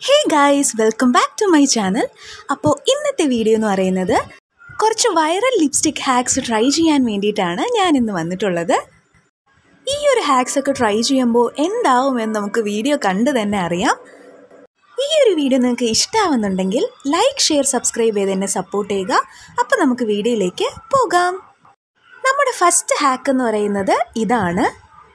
hey guys welcome back to my channel അപ്പോൾ ഇന്നത്തെ video എന്ന് പറയുന്നത് കുറച്ച് വൈറൽ ലിപ്സ്റ്റിക് ഹാക്സ് ട്രൈ ചെയ്യാൻ വേണ്ടിയിട്ടാണ് ഞാൻ ഇന്ന് വന്നിട്ടുള്ളത് ഈ ഒരു ഹാക്സ് ഒക്കെ ട്രൈ ചെയ്യുമ്പോൾ എന്താവുമെന്ന് നമുക്ക് വീഡിയോ കണ്ട് തന്നെ അറിയാം ഈ ഒരു വീഡിയോ നിങ്ങൾക്ക് ഇഷ്ടമാവുന്നുണ്ടെങ്കിൽ ലൈക്ക് ഷെയർ സബ്സ്ക്രൈബ് ചെയ്ത് എന്നെ സപ്പോർട്ട് ചെയ്യുക അപ്പോൾ നമുക്ക് വീഡിയോയിലേക്ക് പോകാം നമ്മുടെ ഫസ്റ്റ് ഹാക്ക് എന്ന് പറയുന്നത് ഇതാണ്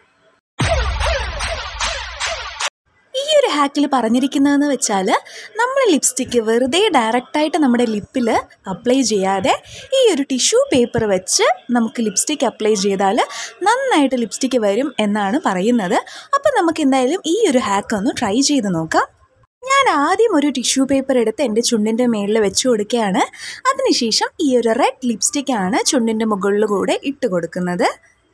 ഈ ഒരു ഹാക്കിൽ പറഞ്ഞിരിക്കുന്നതെന്ന് വെച്ചാൽ നമ്മൾ ലിപ്സ്റ്റിക്ക് വെറുതെ ഡയറക്റ്റായിട്ട് നമ്മുടെ ലിപ്പിൽ അപ്ലൈ ചെയ്യാതെ ഈ ഒരു ടിഷ്യൂ പേപ്പർ വെച്ച് നമുക്ക് ലിപ്സ്റ്റിക്ക് അപ്ലൈ ചെയ്താൽ നന്നായിട്ട് ലിപ്സ്റ്റിക്ക് വരും എന്നാണ് പറയുന്നത് അപ്പോൾ നമുക്ക് എന്തായാലും ഈ ഒരു ഹാക്ക് ഒന്ന് ട്രൈ ചെയ്ത് നോക്കാം ഞാൻ ആദ്യം ഒരു ടിഷ്യൂ പേപ്പർ എടുത്ത് എൻ്റെ ചുണ്ടിൻ്റെ മേളിൽ വെച്ച് കൊടുക്കുകയാണ് അതിനുശേഷം ഈ ഒരു റെഡ് ലിപ്സ്റ്റിക്കാണ് ചുണ്ടിൻ്റെ മുകളിൽ കൂടെ ഇട്ട് കൊടുക്കുന്നത്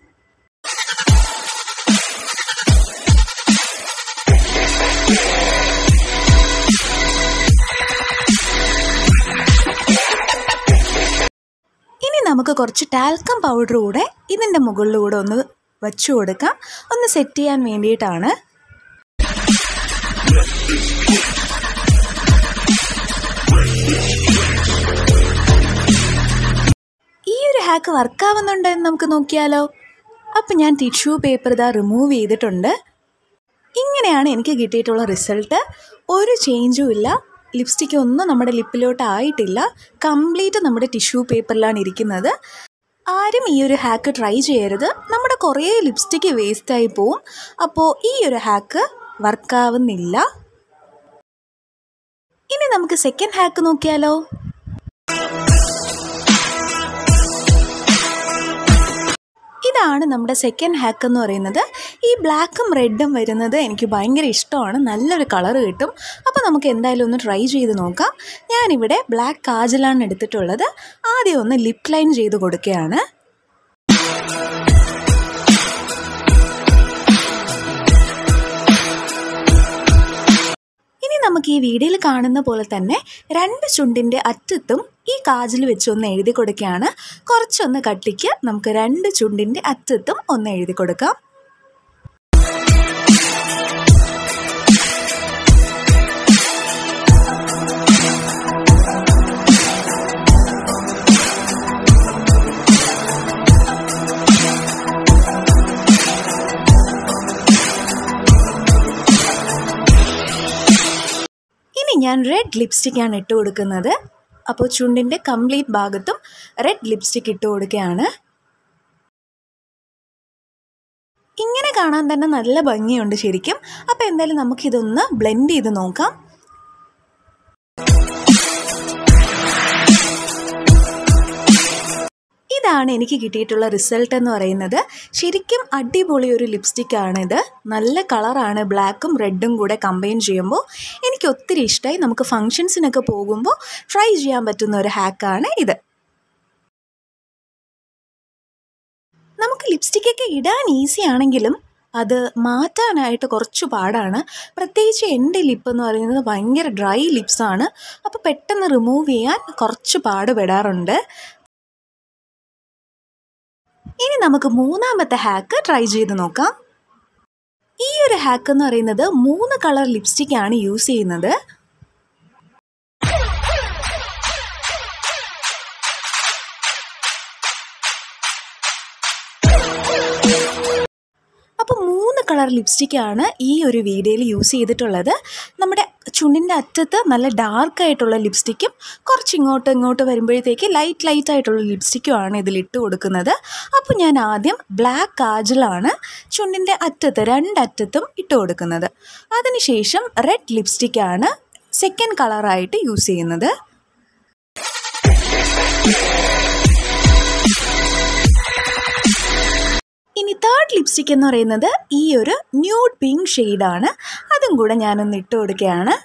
ഇനി നമുക്ക് കുറച്ച് ടാൽക്കം പൗഡർ കൂടെ ഇതിൻ്റെ മുകളിലൂടെ ഒന്ന് വച്ചു കൊടുക്കാം ഒന്ന് സെറ്റ് ചെയ്യാൻ വേണ്ടിയിട്ടാണ് ഈ ഒരു ഹാക്ക് വർക്കാവുന്നുണ്ടോ എന്ന് നമുക്ക് നോക്കിയാലോ അപ്പം ഞാൻ ടിഷ്യൂ പേപ്പർ ഇതാ റിമൂവ് ചെയ്തിട്ടുണ്ട് ഇങ്ങനെയാണ് എനിക്ക് കിട്ടിയിട്ടുള്ള റിസൾട്ട് ഒരു ചേഞ്ചും ഇല്ല ലിപ്സ്റ്റിക് ഒന്നും നമ്മുടെ ലിപ്പിലോട്ട് ആയിട്ടില്ല കംപ്ലീറ്റ് നമ്മുടെ ടിഷ്യൂ പേപ്പറിലാണ് ഇരിക്കുന്നത് ആരും ഈ ഒരു ഹാക്ക് ട്രൈ ചെയ്യരുത് നമ്മുടെ കുറേ ലിപ്സ്റ്റിക്ക് വേസ്റ്റായി പോവും അപ്പോൾ ഈ ഒരു ഹാക്ക് വർക്കാവുന്നില്ല ഇനി നമുക്ക് സെക്കൻഡ് ഹാക്ക് നോക്കിയാലോ ഇതാണ് നമ്മുടെ സെക്കൻഡ് ഹാക്ക് എന്ന് പറയുന്നത് ഈ ബ്ലാക്കും റെഡും വരുന്നത് എനിക്ക് ഭയങ്കര ഇഷ്ടമാണ് നല്ലൊരു കളർ കിട്ടും അപ്പോൾ നമുക്ക് എന്തായാലും ഒന്ന് ട്രൈ ചെയ്ത് നോക്കാം ഞാനിവിടെ ബ്ലാക്ക് കാജലാണ് എടുത്തിട്ടുള്ളത് ആദ്യം ഒന്ന് ലിപ് ലൈൻ ചെയ്ത് കൊടുക്കുകയാണ് ഇനി നമുക്ക് ഈ വീഡിയോയിൽ കാണുന്ന പോലെ തന്നെ രണ്ട് ചുണ്ടിൻ്റെ അറ്റത്തും ഈ കാജിൽ വെച്ച് ഒന്ന് എഴുതി കൊടുക്കുകയാണ് കുറച്ചൊന്ന് കട്ടിക്ക് നമുക്ക് രണ്ട് ചുണ്ടിൻ്റെ അറ്റത്തും ഒന്ന് എഴുതി കൊടുക്കാം ഇനി ഞാൻ റെഡ് ലിപ്സ്റ്റിക്കാണ് ഇട്ട് കൊടുക്കുന്നത് അപ്പോൾ ചുണ്ടിൻ്റെ കംപ്ലീറ്റ് ഭാഗത്തും റെഡ് ലിപ്സ്റ്റിക് ഇട്ട് കൊടുക്കുകയാണ് ഇങ്ങനെ കാണാൻ തന്നെ നല്ല ഭംഗിയുണ്ട് ശരിക്കും അപ്പോൾ എന്തായാലും നമുക്കിതൊന്ന് ബ്ലെൻഡ് ചെയ്ത് നോക്കാം ഇതാണ് എനിക്ക് കിട്ടിയിട്ടുള്ള റിസൾട്ട് എന്ന് പറയുന്നത് ശരിക്കും അടിപൊളി ഒരു ലിപ്സ്റ്റിക്കാണ് ഇത് നല്ല കളറാണ് ബ്ലാക്കും റെഡും കൂടെ കമ്പൈൻ ചെയ്യുമ്പോൾ എനിക്ക് ഒത്തിരി ഇഷ്ടമായി നമുക്ക് ഫങ്ഷൻസിനൊക്കെ പോകുമ്പോൾ ട്രൈ ചെയ്യാൻ പറ്റുന്ന ഒരു ഹാക്കാണ് ഇത് നമുക്ക് ലിപ്സ്റ്റിക്കൊക്കെ ഇടാൻ ഈസി ആണെങ്കിലും അത് മാറ്റാനായിട്ട് കുറച്ച് പാടാണ് പ്രത്യേകിച്ച് എൻ്റെ ലിപ്പ് എന്ന് പറയുന്നത് ഭയങ്കര ഡ്രൈ ലിപ്സാണ് അപ്പോൾ പെട്ടെന്ന് റിമൂവ് ചെയ്യാൻ കുറച്ച് പാടുപെടാറുണ്ട് ഇനി നമുക്ക് മൂന്നാമത്തെ ഹാക്ക് ട്രൈ ചെയ്ത് നോക്കാം ഈ ഒരു ഹാക്ക് എന്ന് പറയുന്നത് മൂന്ന് കളർ ലിപ്സ്റ്റിക് ആണ് യൂസ് ചെയ്യുന്നത് അപ്പോൾ മൂന്ന് കളർ ലിപ്സ്റ്റിക്കാണ് ഈ ഒരു വീഡിയോയിൽ യൂസ് ചെയ്തിട്ടുള്ളത് നമ്മുടെ ചുണ്ടിൻ്റെ അറ്റത്ത് നല്ല ഡാർക്ക് ആയിട്ടുള്ള ലിപ്സ്റ്റിക്കും കുറച്ച് ഇങ്ങോട്ട് ഇങ്ങോട്ട് വരുമ്പോഴത്തേക്ക് ലൈറ്റ് ലൈറ്റ് ആയിട്ടുള്ള ലിപ്സ്റ്റിക്കുമാണ് ഇതിൽ ഇട്ട് കൊടുക്കുന്നത് അപ്പോൾ ഞാൻ ആദ്യം ബ്ലാക്ക് കാജലാണ് ചുണ്ടിൻ്റെ അറ്റത്ത് രണ്ടറ്റത്തും ഇട്ട് കൊടുക്കുന്നത് അതിനുശേഷം റെഡ് ലിപ്സ്റ്റിക്കാണ് സെക്കൻഡ് കളറായിട്ട് യൂസ് ചെയ്യുന്നത് ഇനി തേർഡ് ലിപ്സ്റ്റിക് എന്ന് പറയുന്നത് ഈ ഒരു ന്യൂഡ് പിങ്ക് ഷെയ്ഡാണ് അതും കൂടെ ഞാനൊന്ന് ഇട്ട് കൊടുക്കുകയാണ്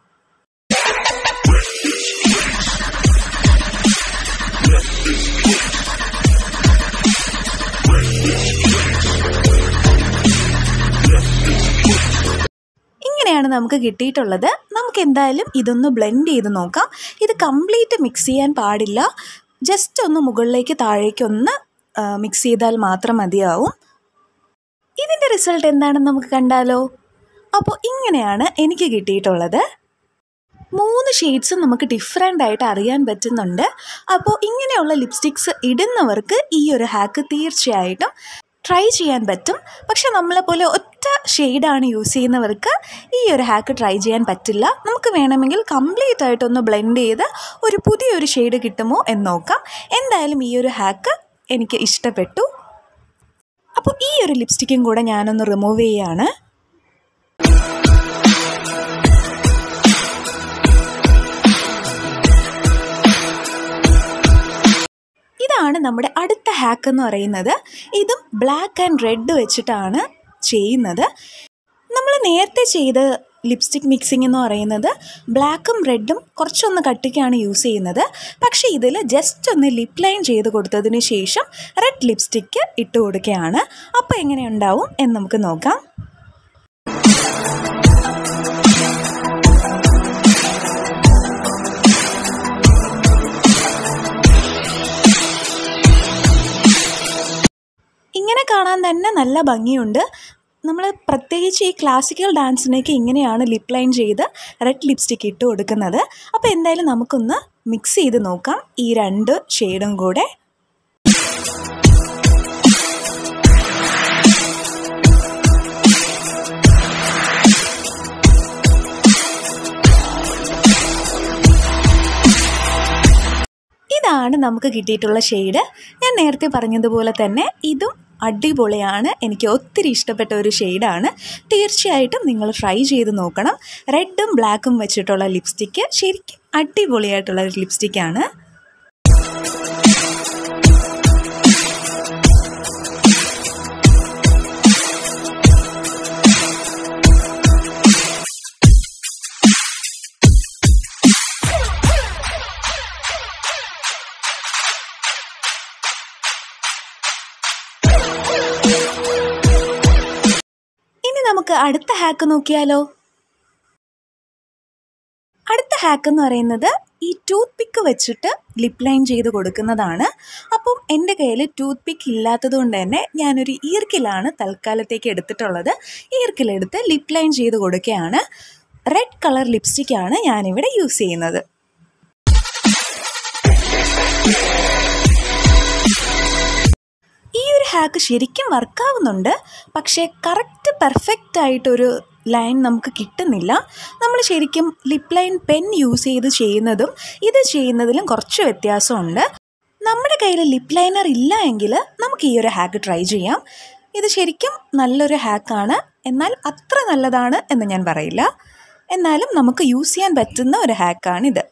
ഇങ്ങനെയാണ് നമുക്ക് കിട്ടിയിട്ടുള്ളത് നമുക്ക് എന്തായാലും ഇതൊന്ന് ബ്ലെൻഡ് ചെയ്ത് നോക്കാം ഇത് കംപ്ലീറ്റ് മിക്സ് ചെയ്യാൻ പാടില്ല ജസ്റ്റ് ഒന്ന് മുകളിലേക്ക് താഴേക്കൊന്ന് മിക്സ് ചെയ്താൽ മാത്രം മതിയാവും ഇതിൻ്റെ റിസൾട്ട് എന്താണെന്ന് നമുക്ക് കണ്ടാലോ അപ്പോൾ ഇങ്ങനെയാണ് എനിക്ക് കിട്ടിയിട്ടുള്ളത് മൂന്ന് ഷെയ്ഡ്സും നമുക്ക് ഡിഫറെൻ്റ് ആയിട്ട് അറിയാൻ പറ്റുന്നുണ്ട് അപ്പോൾ ഇങ്ങനെയുള്ള ലിപ്സ്റ്റിക്സ് ഇടുന്നവർക്ക് ഈ ഒരു ഹാക്ക് തീർച്ചയായിട്ടും ട്രൈ ചെയ്യാൻ പറ്റും പക്ഷെ നമ്മളെപ്പോലെ ഒറ്റ ഷെയ്ഡാണ് യൂസ് ചെയ്യുന്നവർക്ക് ഈ ഒരു ഹാക്ക് ട്രൈ ചെയ്യാൻ പറ്റില്ല നമുക്ക് വേണമെങ്കിൽ കംപ്ലീറ്റ് ആയിട്ടൊന്ന് ബ്ലെൻഡ് ചെയ്ത് ഒരു പുതിയൊരു ഷെയ്ഡ് കിട്ടുമോ എന്ന് നോക്കാം എന്തായാലും ഈ ഒരു ഹാക്ക് എനിക്ക് ഇഷ്ടപ്പെട്ടു അപ്പോൾ ഈ ഒരു ലിപ്സ്റ്റിക്കും കൂടെ ഞാനൊന്ന് റിമൂവ് ചെയ്യുകയാണ് ഇതാണ് നമ്മുടെ അടുത്ത ഹാക്ക് എന്ന് പറയുന്നത് ഇതും ബ്ലാക്ക് ആൻഡ് റെഡ് വെച്ചിട്ടാണ് ചെയ്യുന്നത് നമ്മൾ നേരത്തെ ചെയ്ത ലിപ്സ്റ്റിക് മിക്സിംഗ് എന്ന് പറയുന്നത് ബ്ലാക്കും റെഡും കുറച്ചൊന്ന് കട്ടിക്കാണ് യൂസ് ചെയ്യുന്നത് പക്ഷേ ഇതിൽ ജസ്റ്റ് ഒന്ന് ലിപ് ലൈൻ ചെയ്ത് കൊടുത്തതിന് ശേഷം റെഡ് ലിപ്സ്റ്റിക്ക് ഇട്ട് കൊടുക്കുകയാണ് അപ്പോൾ എങ്ങനെ ഉണ്ടാവും എന്ന് നമുക്ക് നോക്കാം ഇങ്ങനെ കാണാൻ തന്നെ നല്ല ഭംഗിയുണ്ട് നമ്മൾ പ്രത്യേകിച്ച് ഈ ക്ലാസിക്കൽ ഡാൻസിനൊക്കെ ഇങ്ങനെയാണ് ലിപ് ലൈൻ ചെയ്ത് റെഡ് ലിപ്സ്റ്റിക്ക് ഇട്ട് കൊടുക്കുന്നത് അപ്പോൾ എന്തായാലും നമുക്കൊന്ന് മിക്സ് ചെയ്ത് നോക്കാം ഈ രണ്ട് ഷെയ്ഡും കൂടെ ഇതാണ് നമുക്ക് കിട്ടിയിട്ടുള്ള ഷെയ്ഡ് ഞാൻ നേരത്തെ പറഞ്ഞതുപോലെ തന്നെ ഇതും അടിപൊളിയാണ് എനിക്ക് ഒത്തിരി ഇഷ്ടപ്പെട്ട ഒരു ഷെയ്ഡാണ് തീർച്ചയായിട്ടും നിങ്ങൾ ട്രൈ ചെയ്ത് നോക്കണം റെഡും ബ്ലാക്കും വെച്ചിട്ടുള്ള ലിപ്സ്റ്റിക്ക് ശരിക്കും അടിപൊളിയായിട്ടുള്ള ഒരു ലിപ്സ്റ്റിക്കാണ് ഇനി നമുക്ക് അടുത്ത ഹാക്ക് നോക്കിയാലോ അടുത്ത ഹാക്ക് എന്ന് പറയുന്നത് ഈ ടൂത്ത് പിക്ക് വെച്ചിട്ട് ലിപ് ലൈൻ ചെയ്ത് കൊടുക്കുന്നതാണ് അപ്പം എൻ്റെ കയ്യിൽ ടൂത്ത് പിക്ക് ഇല്ലാത്തത് കൊണ്ട് തന്നെ ഞാനൊരു ഈർക്കിലാണ് തൽക്കാലത്തേക്ക് എടുത്തിട്ടുള്ളത് ഈർക്കിലെടുത്ത് ലിപ് ലൈൻ ചെയ്ത് കൊടുക്കുകയാണ് റെഡ് കളർ ലിപ്സ്റ്റിക്കാണ് ഞാനിവിടെ യൂസ് ചെയ്യുന്നത് ഈ ഒരു ഹാക്ക് ശരിക്കും വർക്കാവുന്നുണ്ട് പക്ഷേ കറക്റ്റ് പെർഫെക്റ്റ് ആയിട്ടൊരു ലൈൻ നമുക്ക് കിട്ടുന്നില്ല നമ്മൾ ശരിക്കും ലിപ് ലൈൻ പെൻ യൂസ് ചെയ്ത് ചെയ്യുന്നതും ഇത് ചെയ്യുന്നതിലും കുറച്ച് വ്യത്യാസമുണ്ട് നമ്മുടെ കയ്യിൽ ലിപ് ലൈനർ ഇല്ല എങ്കിൽ നമുക്ക് ഈ ഒരു ഹാക്ക് ട്രൈ ചെയ്യാം ഇത് ശരിക്കും നല്ലൊരു ഹാക്കാണ് എന്നാൽ അത്ര നല്ലതാണ് എന്ന് ഞാൻ പറയില്ല എന്നാലും നമുക്ക് യൂസ് ചെയ്യാൻ പറ്റുന്ന ഒരു ഹാക്കാണിത്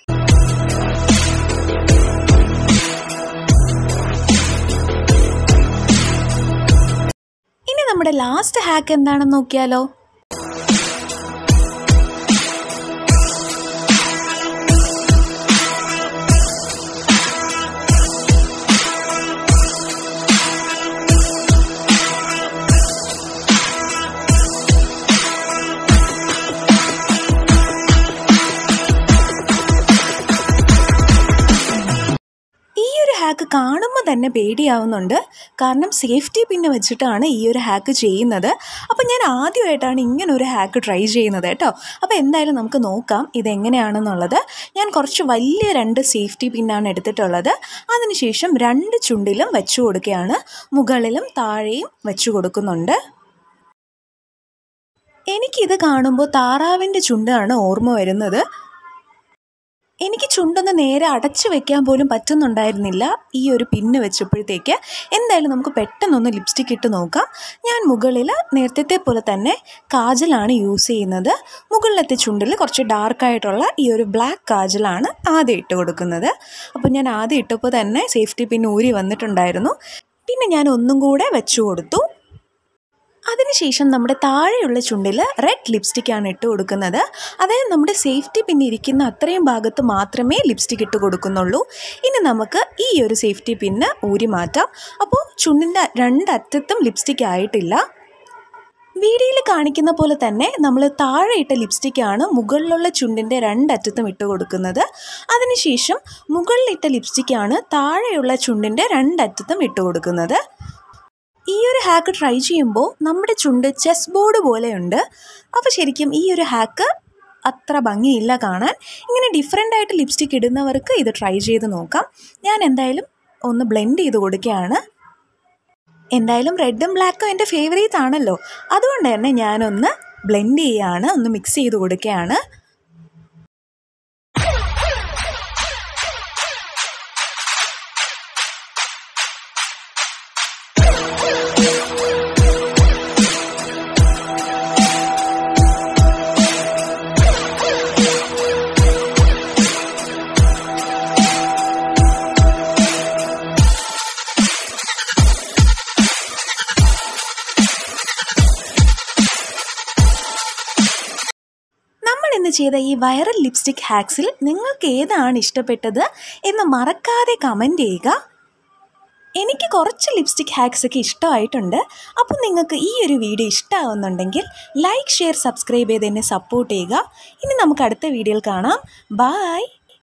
ഇനി നമ്മുടെ ലാസ്റ്റ് ഹാക്ക് എന്താണെന്ന് നോക്കിയാലോ ഈ ഒരു ഹാക്ക് കാണുമ്പോൾ തന്നെ പേടിയാവുന്നുണ്ട് കാരണം സേഫ്റ്റി പിന്നെ വെച്ചിട്ടാണ് ഈ ഒരു ഹാക്ക് ചെയ്യുന്നത് അപ്പോൾ ഞാൻ ആദ്യമായിട്ടാണ് ഇങ്ങനെ ഒരു ഹാക്ക് ട്രൈ ചെയ്യുന്നത് കേട്ടോ അപ്പോൾ എന്തായാലും നമുക്ക് നോക്കാം ഇതെങ്ങനെയാണെന്നുള്ളത് ഞാൻ കുറച്ച് വലിയ രണ്ട് സേഫ്റ്റി പിന്നാണ് എടുത്തിട്ടുള്ളത് അതിനുശേഷം രണ്ട് ചുണ്ടിലും വെച്ചു കൊടുക്കുകയാണ് മുകളിലും താഴെയും വെച്ചു കൊടുക്കുന്നുണ്ട് എനിക്കിത് കാണുമ്പോൾ താറാവിൻ്റെ ചുണ്ടാണ് ഓർമ്മ വരുന്നത് എനിക്ക് ചുണ്ടൊന്ന് നേരെ അടച്ചു വെക്കാൻ പോലും പറ്റുന്നുണ്ടായിരുന്നില്ല ഈ ഒരു പിന്ന് വെച്ചപ്പോഴത്തേക്ക് എന്തായാലും നമുക്ക് പെട്ടെന്നൊന്ന് ലിപ്സ്റ്റിക് ഇട്ട് നോക്കാം ഞാൻ മുകളിൽ നേരത്തെ പോലെ തന്നെ കാജലാണ് യൂസ് ചെയ്യുന്നത് മുകളിലത്തെ ചുണ്ടിൽ കുറച്ച് ഡാർക്കായിട്ടുള്ള ഈ ഒരു ബ്ലാക്ക് കാജലാണ് ആദ്യം ഇട്ട് കൊടുക്കുന്നത് അപ്പോൾ ഞാൻ ആദ്യം ഇട്ടപ്പോൾ തന്നെ സേഫ്റ്റി പിൻ ഊരി വന്നിട്ടുണ്ടായിരുന്നു പിന്നെ ഞാൻ ഒന്നും കൂടെ വെച്ചു കൊടുത്തു അതിനുശേഷം നമ്മുടെ താഴെയുള്ള ചുണ്ടിൽ റെഡ് ലിപ്സ്റ്റിക്കാണ് ഇട്ട് കൊടുക്കുന്നത് അതായത് നമ്മുടെ സേഫ്റ്റി പിന്നെ ഇരിക്കുന്ന അത്രയും ഭാഗത്ത് മാത്രമേ ലിപ്സ്റ്റിക് ഇട്ട് കൊടുക്കുന്നുള്ളൂ ഇനി നമുക്ക് ഈ ഒരു സേഫ്റ്റി പിന്ന് ഊരി മാറ്റാം അപ്പോൾ ചുണ്ടിൻ്റെ രണ്ടറ്റത്തും ലിപ്സ്റ്റിക് ആയിട്ടില്ല വീഡിയോയിൽ കാണിക്കുന്ന പോലെ തന്നെ നമ്മൾ താഴെ ഇട്ട ലിപ്സ്റ്റിക്കാണ് മുകളിലുള്ള ചുണ്ടിൻ്റെ രണ്ടറ്റത്തും ഇട്ട് കൊടുക്കുന്നത് അതിനുശേഷം മുകളിലിട്ട ലിപ്സ്റ്റിക്കാണ് താഴെയുള്ള ചുണ്ടിൻ്റെ രണ്ടറ്റത്തും ഇട്ട് കൊടുക്കുന്നത് ഈ ഒരു ഹാക്ക് ട്രൈ ചെയ്യുമ്പോൾ നമ്മുടെ ചുണ്ട് ചെസ് ബോർഡ് പോലെയുണ്ട് അപ്പോൾ ശരിക്കും ഈ ഒരു ഹാക്ക് അത്ര ഭംഗിയില്ല കാണാൻ ഇങ്ങനെ ഡിഫറെൻ്റ് ആയിട്ട് ലിപ്സ്റ്റിക് ഇടുന്നവർക്ക് ഇത് ട്രൈ ചെയ്ത് നോക്കാം ഞാൻ എന്തായാലും ഒന്ന് ബ്ലെൻഡ് ചെയ്ത് കൊടുക്കുകയാണ് എന്തായാലും റെഡും ബ്ലാക്കും എൻ്റെ ഫേവറേറ്റ് ആണല്ലോ അതുകൊണ്ട് തന്നെ ഞാനൊന്ന് ബ്ലെൻഡ് ചെയ്യുകയാണ് ഒന്ന് മിക്സ് ചെയ്ത് കൊടുക്കുകയാണ് നമ്മൾ ഇന്ന് ചെയ്ത ഈ വൈറൽ ലിപ്സ്റ്റിക് ഹാക്സിൽ നിങ്ങൾക്ക് ഏതാണ് ഇഷ്ടപ്പെട്ടത് എന്ന് മറക്കാതെ കമൻറ്റ് ചെയ്യുക എനിക്ക് കുറച്ച് ലിപ്സ്റ്റിക് ഹാക്സ് ഒക്കെ ഇഷ്ടമായിട്ടുണ്ട് അപ്പോൾ നിങ്ങൾക്ക് ഈ ഒരു വീഡിയോ ഇഷ്ടമാവുന്നുണ്ടെങ്കിൽ ലൈക്ക് ഷെയർ സബ്സ്ക്രൈബ് ചെയ്ത് എന്നെ സപ്പോർട്ട് ചെയ്യുക ഇനി നമുക്ക് അടുത്ത വീഡിയോയിൽ കാണാം ബായ്